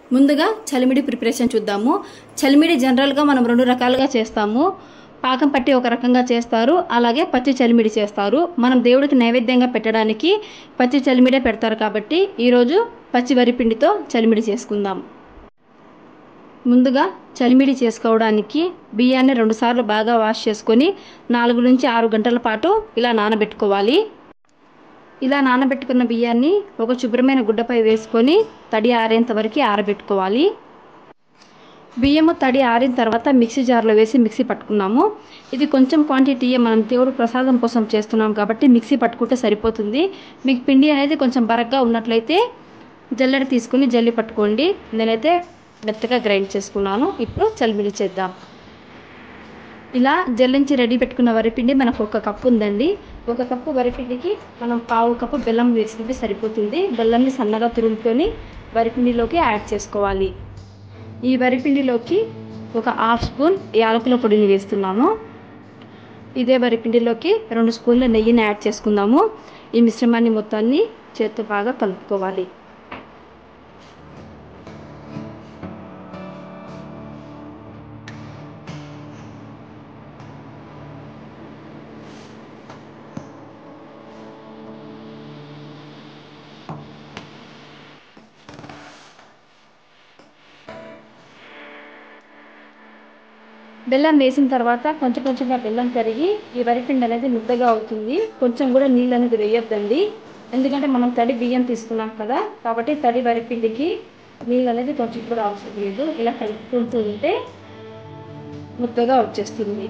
ముందుగా చలిమిడి ప్రిపరేషన్ చూద్దాము చలిమిడి జనరల్గా మనం రెండు రకాలుగా చేస్తాము పాకం పట్టి ఒక రకంగా చేస్తారు అలాగే పచ్చి చలిమిడి చేస్తారు మనం దేవుడికి నైవేద్యంగా పెట్టడానికి పచ్చి చలిమిడే పెడతారు కాబట్టి ఈరోజు పచ్చి వరిపిండితో చలిమిడి చేసుకుందాం ముందుగా చలిమిడి చేసుకోవడానికి బియ్యాన్ని రెండుసార్లు బాగా వాష్ చేసుకొని నాలుగు నుంచి ఆరు గంటల పాటు ఇలా నానబెట్టుకోవాలి ఇలా నానబెట్టుకున్న బియ్యాన్ని ఒక శుభ్రమైన గుడ్డపై వేసుకొని తడి ఆరేంత వరకు ఆరబెట్టుకోవాలి బియ్యము తడి ఆరిన తర్వాత మిక్సీ జార్లో వేసి మిక్సీ పట్టుకున్నాము ఇది కొంచెం క్వాంటిటీయే మనం దేవుడు ప్రసాదం కోసం చేస్తున్నాం కాబట్టి మిక్సీ పట్టుకుంటే సరిపోతుంది మీకు పిండి అనేది కొంచెం బరగ్గా ఉన్నట్లయితే జల్లెడ తీసుకుని జల్లి పట్టుకోండి నేనైతే మెత్తగా గ్రైండ్ చేసుకున్నాను ఇప్పుడు చలిమిడి చేద్దాం ఇలా జల్లించి రెడీ పెట్టుకున్న వరిపిండి మనకు ఒక కప్పు ఉందండి ఒక కప్పు వరిపిండికి మనం పావు కప్పు బెల్లం వేసుకుంటే సరిపోతుంది బెల్లంని సన్నగా తురుముకొని వరిపిండిలోకి యాడ్ చేసుకోవాలి ఈ వరిపిండిలోకి ఒక హాఫ్ స్పూన్ యాలకుల పొడిని వేస్తున్నాను ఇదే వరిపిండిలోకి రెండు స్పూన్ల నెయ్యిని యాడ్ చేసుకుందాము ఈ మిశ్రమాన్ని మొత్తాన్ని చేత్తో బాగా కలుపుకోవాలి బెల్లం వేసిన తర్వాత కొంచెం కొంచెంగా బెల్లం కరిగి ఈ వరిపిండి అనేది ముద్దగా అవుతుంది కొంచెం కూడా నీళ్ళు అనేది వేయొద్దండి ఎందుకంటే మనం తడి బియ్యం తీసుకున్నాం కదా కాబట్టి తడి వరిపిండికి నీళ్ళు అనేది కొంచెం కూడా అవసరం లేదు ఇలా కలుపుకుంటూ ఉంటే ముద్దగా వచ్చేస్తుంది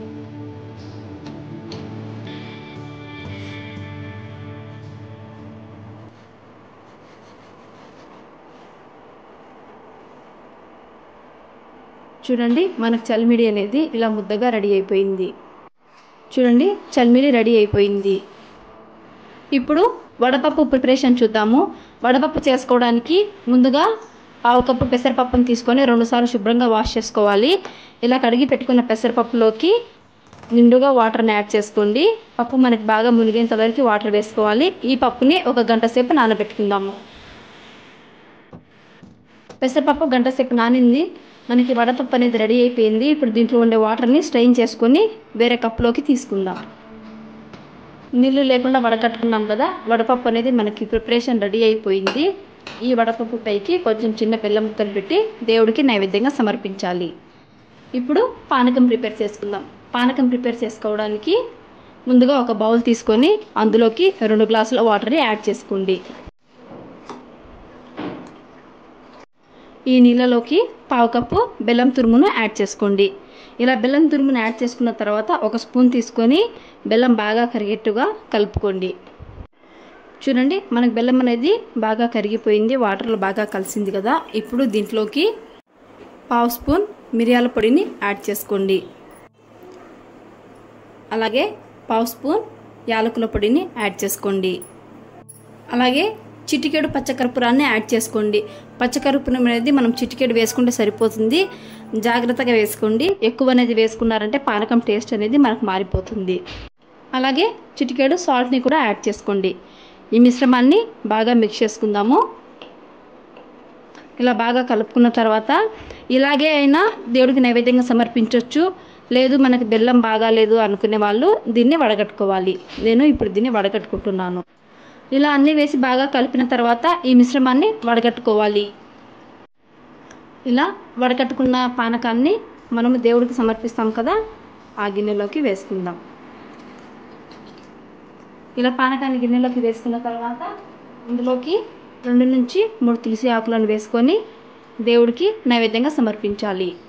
చూడండి మనకు చలిమిడి అనేది ఇలా ముద్దగా రెడీ అయిపోయింది చూడండి చలిమిడి రెడీ అయిపోయింది ఇప్పుడు వడపప్పు ప్రిపరేషన్ చూద్దాము వడపప్పు చేసుకోవడానికి ముందుగా పావు కప్పు పెసరపప్పును తీసుకొని రెండుసార్లు శుభ్రంగా వాష్ చేసుకోవాలి ఇలా కడిగి పెట్టుకున్న పెసరపప్పులోకి నిండుగా వాటర్ని యాడ్ చేసుకోండి పప్పు మనకి బాగా మునిగేంత వరకు వాటర్ వేసుకోవాలి ఈ పప్పుని ఒక గంట సేపు నానబెట్టుకుందాము పెసరపప్పు గంట సేపు నానింది మనకి వడపప్పు అనేది రెడీ అయిపోయింది ఇప్పుడు దీంట్లో ఉండే వాటర్ని స్ట్రెయిన్ చేసుకొని వేరే కప్లోకి తీసుకుందాం నీళ్ళు లేకుండా వడకట్టుకున్నాం కదా వడపప్పు అనేది మనకి ప్రిపరేషన్ రెడీ అయిపోయింది ఈ వడపప్పు పైకి కొంచెం చిన్న బెల్లం ముక్కలు పెట్టి దేవుడికి నైవేద్యంగా సమర్పించాలి ఇప్పుడు పానకం ప్రిపేర్ చేసుకుందాం పానకం ప్రిపేర్ చేసుకోవడానికి ముందుగా ఒక బౌల్ తీసుకొని అందులోకి రెండు గ్లాసుల వాటర్ని యాడ్ చేసుకోండి ఈ నీళ్ళలోకి పావు కప్పు బెల్లం తురుమును యాడ్ చేసుకోండి ఇలా బెల్లం తురుమును యాడ్ చేసుకున్న తర్వాత ఒక స్పూన్ తీసుకొని బెల్లం బాగా కరిగేట్టుగా కలుపుకోండి చూడండి మనకు బెల్లం అనేది బాగా కరిగిపోయింది వాటర్లో బాగా కలిసింది కదా ఇప్పుడు దీంట్లోకి పావు స్పూన్ మిరియాల పొడిని యాడ్ చేసుకోండి అలాగే పావు స్పూన్ యాలకుల పొడిని యాడ్ చేసుకోండి అలాగే చిటికెడు పచ్చకర్పూరాన్ని యాడ్ చేసుకోండి పచ్చకర్పూరం అనేది మనం చిటికెడు వేసుకుంటే సరిపోతుంది జాగ్రత్తగా వేసుకోండి ఎక్కువ అనేది వేసుకున్నారంటే పానకం టేస్ట్ అనేది మనకు మారిపోతుంది అలాగే చిటికెడు సాల్ట్ని కూడా యాడ్ చేసుకోండి ఈ మిశ్రమాన్ని బాగా మిక్స్ చేసుకుందాము ఇలా బాగా కలుపుకున్న తర్వాత ఇలాగే అయినా దేవుడికి నైవేద్యంగా సమర్పించవచ్చు లేదు మనకి బెల్లం బాగాలేదు అనుకునే వాళ్ళు దీన్ని వడగట్టుకోవాలి నేను ఇప్పుడు దీన్ని వడగట్టుకుంటున్నాను ఇలా అన్నీ వేసి బాగా కలిపిన తర్వాత ఈ మిశ్రమాన్ని వడగట్టుకోవాలి ఇలా వడకట్టుకున్న పానకాన్ని మనము దేవుడికి సమర్పిస్తాం కదా ఆ గిన్నెలోకి వేసుకుందాం ఇలా పానకాన్ని గిన్నెలోకి వేసుకున్న తర్వాత ఇందులోకి రెండు నుంచి మూడు తులసి ఆకులను వేసుకొని దేవుడికి నైవేద్యంగా సమర్పించాలి